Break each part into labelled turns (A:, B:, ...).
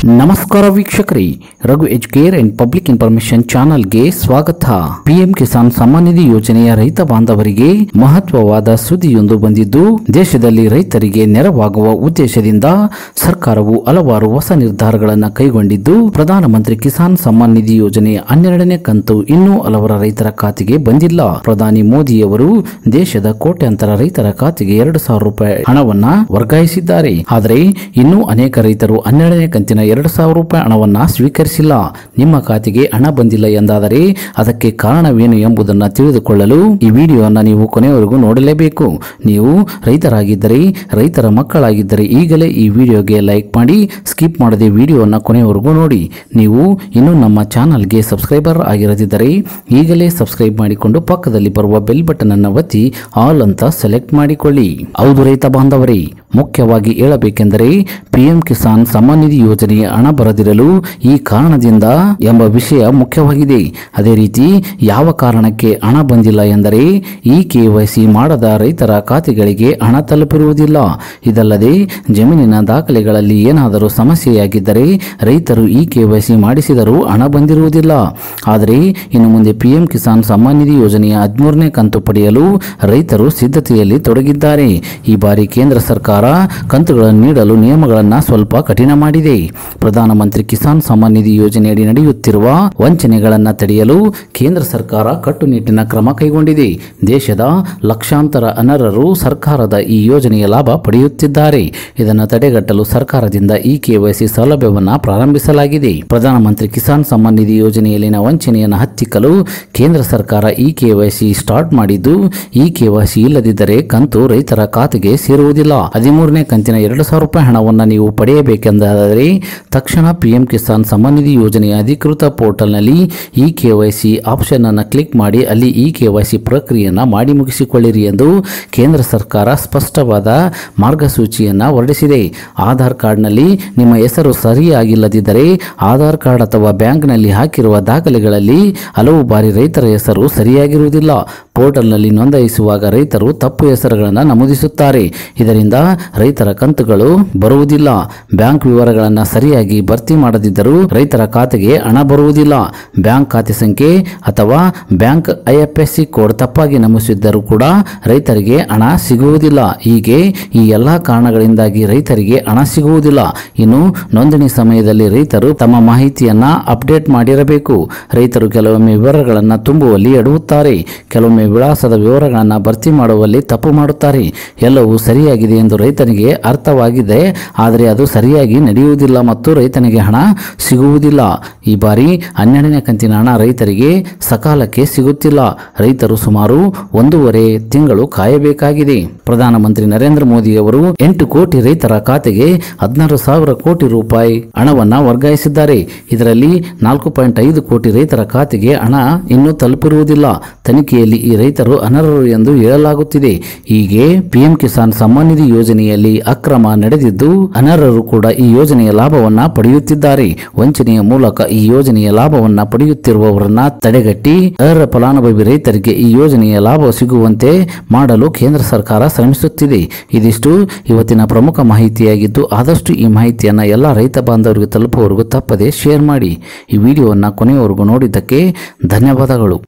A: ನಮಸ್ಕಾರ ವೀಕ್ಷಕರೇ Raghu Educare and public information ಚಾನಲ್ಗೆ ಸ್ವಾಗತ ಪಿಎಂ ಕಿಸಾನ್ ಸಮ್ಮಾನ್ ನಿಧಿ ಯೋಜನೆಯ ರೈತ ಬಾಂಧವರಿಗೆ ಮಹತ್ವವಾದ ಸುದ್ದಿಯೊಂದು ಬಂದಿದ್ದು ದೇಶದಲ್ಲಿ ರೈತರಿಗೆ ನೆರವಾಗುವ ಉದ್ದೇಶದಿಂದ ಸರ್ಕಾರವು ಹಲವಾರು ಹೊಸ ನಿರ್ಧಾರಗಳನ್ನು ಕೈಗೊಂಡಿದ್ದು ಪ್ರಧಾನಮಂತ್ರಿ ಕಿಸಾನ್ ಸಮ್ಮಾನ್ ನಿಧಿ ಯೋಜನೆಯ ಹನ್ನೆರಡನೇ ಕಂತು ಇನ್ನೂ ಹಲವರ ರೈತರ ಖಾತೆಗೆ ಬಂದಿಲ್ಲ ಪ್ರಧಾನಿ ಮೋದಿಯವರು ದೇಶದ ಕೋಟ್ಯಾಂತರ ರೈತರ ಖಾತೆಗೆ ಎರಡು ಸಾವಿರ ರೂಪಾಯಿ ಹಣವನ್ನ ವರ್ಗಾಯಿಸಿದ್ದಾರೆ ಆದರೆ ಇನ್ನೂ ಅನೇಕ ರೈತರು ಹನ್ನೆರಡನೇ ಕಂತಿನ ಎರಡು ಸಾವಿರ ರೂಪಾಯಿ ಹಣವನ್ನ ಸ್ವೀಕರಿಸಿಲ್ಲ ನಿಮ್ಮ ಖಾತೆಗೆ ಹಣ ಬಂದಿಲ್ಲ ಎಂದಾದರೆ ಅದಕ್ಕೆ ಕಾರಣವೇನು ಎಂಬುದನ್ನು ತಿಳಿದುಕೊಳ್ಳಲು ಈ ವಿಡಿಯೋವನ್ನು ನೀವು ಕೊನೆಯವರೆಗೂ ನೋಡಲೇಬೇಕು ನೀವು ರೈತರಾಗಿದ್ದರೆ ರೈತರ ಮಕ್ಕಳಾಗಿದ್ದರೆ ಈಗಲೇ ಈ ವಿಡಿಯೋಗೆ ಲೈಕ್ ಮಾಡಿ ಸ್ಕಿಪ್ ಮಾಡದೆ ವಿಡಿಯೋವನ್ನು ಕೊನೆಯವರೆಗೂ ನೋಡಿ ನೀವು ಇನ್ನೂ ನಮ್ಮ ಚಾನಲ್ಗೆ ಸಬ್ಸ್ಕ್ರೈಬರ್ ಆಗಿರದಿದ್ದರೆ ಈಗಲೇ ಸಬ್ಸ್ಕ್ರೈಬ್ ಮಾಡಿಕೊಂಡು ಪಕ್ಕದಲ್ಲಿ ಬರುವ ಬೆಲ್ ಬಟನ್ ಅನ್ನು ಒತ್ತಿ ಆಲ್ ಅಂತ ಸೆಲೆಕ್ಟ್ ಮಾಡಿಕೊಳ್ಳಿ ಹೌದು ರೈತ ಬಾಂಧವರೇ ಮುಖ್ಯವಾಗಿ ಹೇಳಬೇಕೆಂದರೆ ಪಿಎಂ ಕಿಸಾನ್ ಸಮ್ಮಾನ್ ನಿಧಿ ಯೋಜನೆಯ ಹಣ ಬರದಿರಲು ಈ ಕಾರಣದಿಂದ ಎಂಬ ವಿಷಯ ಮುಖ್ಯವಾಗಿದೆ ಅದೇ ರೀತಿ ಯಾವ ಕಾರಣಕ್ಕೆ ಹಣ ಬಂದಿಲ್ಲ ಎಂದರೆ ಈ ಕೆವೈಸಿ ಮಾಡದ ರೈತರ ಖಾತೆಗಳಿಗೆ ಹಣ ತಲುಪಿರುವುದಿಲ್ಲ ಇದಲ್ಲದೆ ಜಮೀನಿನ ದಾಖಲೆಗಳಲ್ಲಿ ಏನಾದರೂ ಸಮಸ್ಯೆಯಾಗಿದ್ದರೆ ರೈತರು ಈ ಕೆವೈಸಿ ಮಾಡಿಸಿದರೂ ಹಣ ಬಂದಿರುವುದಿಲ್ಲ ಆದರೆ ಇನ್ನು ಮುಂದೆ ಪಿಎಂ ಕಿಸಾನ್ ಸಮ್ಮಾನ್ ನಿಧಿ ಯೋಜನೆಯ ಹದಿಮೂರನೇ ಕಂತು ಪಡೆಯಲು ರೈತರು ಸಿದ್ಧತೆಯಲ್ಲಿ ತೊಡಗಿದ್ದಾರೆ ಈ ಬಾರಿ ಕೇಂದ್ರ ಸರ್ಕಾರ ಕಂತುಗಳನ್ನು ನೀಡಲು ನಿಯಮಗಳನ್ನು ಸ್ವಲ್ಪ ಕಠಿಣ ಮಾಡಿದೆ ಪ್ರಧಾನಮಂತ್ರಿ ಕಿಸಾನ್ ಸಮ್ಮಾನ್ ನಿಧಿ ಯೋಜನೆಯಡಿ ನಡೆಯುತ್ತಿರುವ ವಂಚನೆಗಳನ್ನು ತಡೆಯಲು ಕೇಂದ್ರ ಸರ್ಕಾರ ಕಟ್ಟುನಿಟ್ಟಿನ ಕ್ರಮ ಕೈಗೊಂಡಿದೆ ದೇಶದ ಲಕ್ಷಾಂತರ ಅನರ್ಹರು ಸರ್ಕಾರದ ಈ ಯೋಜನೆಯ ಲಾಭ ಪಡೆಯುತ್ತಿದ್ದಾರೆ ಇದನ್ನು ತಡೆಗಟ್ಟಲು ಸರ್ಕಾರದಿಂದ ಈ ಕೆವೈಸಿ ಸೌಲಭ್ಯವನ್ನು ಪ್ರಾರಂಭಿಸಲಾಗಿದೆ ಪ್ರಧಾನಮಂತ್ರಿ ಕಿಸಾನ್ ಸಮ್ಮಾನ್ ನಿಧಿ ಯೋಜನೆಯಲ್ಲಿನ ವಂಚನೆಯನ್ನು ಹತ್ತಿಕ್ಕಲು ಕೇಂದ್ರ ಸರ್ಕಾರ ಈ ಕೆವೈಸಿ ಸ್ಟಾರ್ಟ್ ಮಾಡಿದ್ದು ಈ ಕೆವೈಸಿ ಇಲ್ಲದಿದ್ದರೆ ಕಂತು ರೈತರ ಖಾತೆಗೆ ಸೇರುವುದಿಲ್ಲ ಹದಿಮೂರನೇ ಕಂತಿನ ಎರಡು ಸಾವಿರ ರೂಪಾಯಿ ಹಣವನ್ನು ನೀವು ಪಡೆಯಬೇಕೆಂದಾದರೆ ತಕ್ಷಣ ಪಿಎಂ ಕಿಸಾನ್ ಸಮ್ಮಾನ್ ನಿಧಿ ಯೋಜನೆಯ ಅಧಿಕೃತ ಪೋರ್ಟಲ್ನಲ್ಲಿ ಇ ಕೆವೈಸಿ ಆಪ್ಷನ್ ಅನ್ನು ಕ್ಲಿಕ್ ಮಾಡಿ ಅಲ್ಲಿ ಇ ಕೆವೈಸಿ ಪ್ರಕ್ರಿಯೆಯನ್ನು ಮಾಡಿ ಮುಗಿಸಿಕೊಳ್ಳಿರಿ ಎಂದು ಕೇಂದ್ರ ಸರ್ಕಾರ ಸ್ಪಷ್ಟವಾದ ಮಾರ್ಗಸೂಚಿಯನ್ನು ಹೊರಡಿಸಿದೆ ಆಧಾರ್ ಕಾರ್ಡ್ನಲ್ಲಿ ನಿಮ್ಮ ಹೆಸರು ಸರಿಯಾಗಿಲ್ಲದಿದ್ದರೆ ಆಧಾರ್ ಕಾರ್ಡ್ ಅಥವಾ ಬ್ಯಾಂಕ್ನಲ್ಲಿ ಹಾಕಿರುವ ದಾಖಲೆಗಳಲ್ಲಿ ಹಲವು ಬಾರಿ ರೈತರ ಹೆಸರು ಸರಿಯಾಗಿರುವುದಿಲ್ಲ ಪೋರ್ಟಲ್ನಲ್ಲಿ ನೋಂದಾಯಿಸುವಾಗ ರೈತರು ತಪ್ಪು ಹೆಸರುಗಳನ್ನು ನಮೂದಿಸುತ್ತಾರೆ ಇದರಿಂದ ರೈತರ ಕಂತುಗಳು ಬರುವುದಿಲ್ಲ ಬ್ಯಾಂಕ್ ವಿವರಗಳನ್ನು ಸರಿಯಾಗಿ ಭರ್ತಿ ಮಾಡದಿದ್ದರೂ ರೈತರ ಖಾತೆಗೆ ಹಣ ಬರುವುದಿಲ್ಲ ಬ್ಯಾಂಕ್ ಖಾತೆ ಸಂಖ್ಯೆ ಅಥವಾ ಬ್ಯಾಂಕ್ ಐಎಫ್ಎಸ್ಸಿ ಕೋಡ್ ತಪ್ಪಾಗಿ ನಮೂದಿಸಿದ್ದರೂ ಕೂಡ ರೈತರಿಗೆ ಹಣ ಸಿಗುವುದಿಲ್ಲ ಹೀಗೆ ಈ ಎಲ್ಲ ಕಾರಣಗಳಿಂದಾಗಿ ರೈತರಿಗೆ ಹಣ ಸಿಗುವುದಿಲ್ಲ ಇನ್ನು ನೋಂದಣಿ ಸಮಯದಲ್ಲಿ ರೈತರು ತಮ್ಮ ಮಾಹಿತಿಯನ್ನ ಅಪ್ಡೇಟ್ ಮಾಡಿರಬೇಕು ರೈತರು ಕೆಲವೊಮ್ಮೆ ವಿವರಗಳನ್ನು ತುಂಬುವಲ್ಲಿ ಎಡುತ್ತಾರೆ ಕೆಲವೊಮ್ಮೆ ವಿಳಾಸದ ವಿವರಗಳನ್ನು ಭರ್ತಿ ಮಾಡುವಲ್ಲಿ ತಪ್ಪು ಮಾಡುತ್ತಾರೆ ಎಲ್ಲವೂ ಸರಿಯಾಗಿದೆ ಎಂದು ರೈತನಿಗೆ ಅರ್ಥವಾಗಿದೆ ಆದರೆ ಅದು ಸರಿಯಾಗಿ ನಡೆಯುವುದಿಲ್ಲ ಮತ್ತು ರೈತನಿಗೆ ಹಣ ಸಿಗುವುದಿಲ್ಲ ಈ ಬಾರಿ ಹನ್ನೆರಡನೇ ಕಂತಿನ ಹಣ ರೈತರಿಗೆ ಸಕಾಲಕ್ಕೆ ಸಿಗುತ್ತಿಲ್ಲ ರೈತರು ಸುಮಾರು ಒಂದೂವರೆ ತಿಂಗಳು ಕಾಯಬೇಕಾಗಿದೆ ಪ್ರಧಾನಮಂತ್ರಿ ನರೇಂದ್ರ ಮೋದಿ ಅವರು ಎಂಟು ಕೋಟಿ ರೈತರ ಖಾತೆಗೆ ಹದಿನಾರು ಸಾವಿರ ಕೋಟಿ ರೂಪಾಯಿ ಹಣವನ್ನ ವರ್ಗಾಯಿಸಿದ್ದಾರೆ ಇದರಲ್ಲಿ ನಾಲ್ಕು ಪಾಯಿಂಟ್ ಐದು ಕೋಟಿ ರೈತರ ಖಾತೆಗೆ ಹಣ ಇನ್ನೂ ತಲುಪಿರುವುದಿಲ್ಲ ತನಿಖೆಯಲ್ಲಿ ಈ ರೈತರು ಅನರ್ಹರು ಎಂದು ಹೇಳಲಾಗುತ್ತಿದೆ ಹೀಗೆ ಪಿಎಂ ಕಿಸಾನ್ ಸಮ್ಮಾನ್ ನಿಧಿ ಯೋಜನೆಯಲ್ಲಿ ಅಕ್ರಮ ನಡೆದಿದ್ದು ಅನರ್ಹರು ಕೂಡ ಈ ಯೋಜನೆಯ ಲಾಭವನ್ನ ಪಡೆಯುತ್ತಿದ್ದಾರೆ ವಂಚನೆಯ ಮೂಲಕ ಈ ಯೋಜನೆಯ ಲಾಭವನ್ನ ಪಡೆಯುತ್ತಿರುವವರನ್ನ ತಡೆಗಟ್ಟಿ ಅರ್ಹ ಫಲಾನುಭವಿ ರೈತರಿಗೆ ಈ ಯೋಜನೆಯ ಲಾಭ ಸಿಗುವಂತೆ ಮಾಡಲು ಕೇಂದ್ರ ಸರ್ಕಾರ ಶ್ರಮಿಸುತ್ತಿದೆ ಇದಿಷ್ಟು ಇವತ್ತಿನ ಪ್ರಮುಖ ಮಾಹಿತಿಯಾಗಿದ್ದು ಆದಷ್ಟು ಈ ಮಾಹಿತಿಯನ್ನ ಎಲ್ಲ ರೈತ ಬಾಂಧವರಿಗೆ ತಲುಪುವವರೆಗೂ ತಪ್ಪದೆ ಶೇರ್ ಮಾಡಿ ಈ ವಿಡಿಯೋವನ್ನು ಕೊನೆಯವರೆಗೂ ನೋಡಿದ್ದಕ್ಕೆ ಧನ್ಯವಾದಗಳು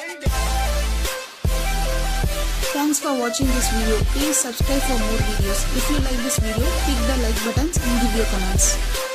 B: Thanks for watching this video. Please subscribe for more videos. If you like this video, click the like buttons and give your comments.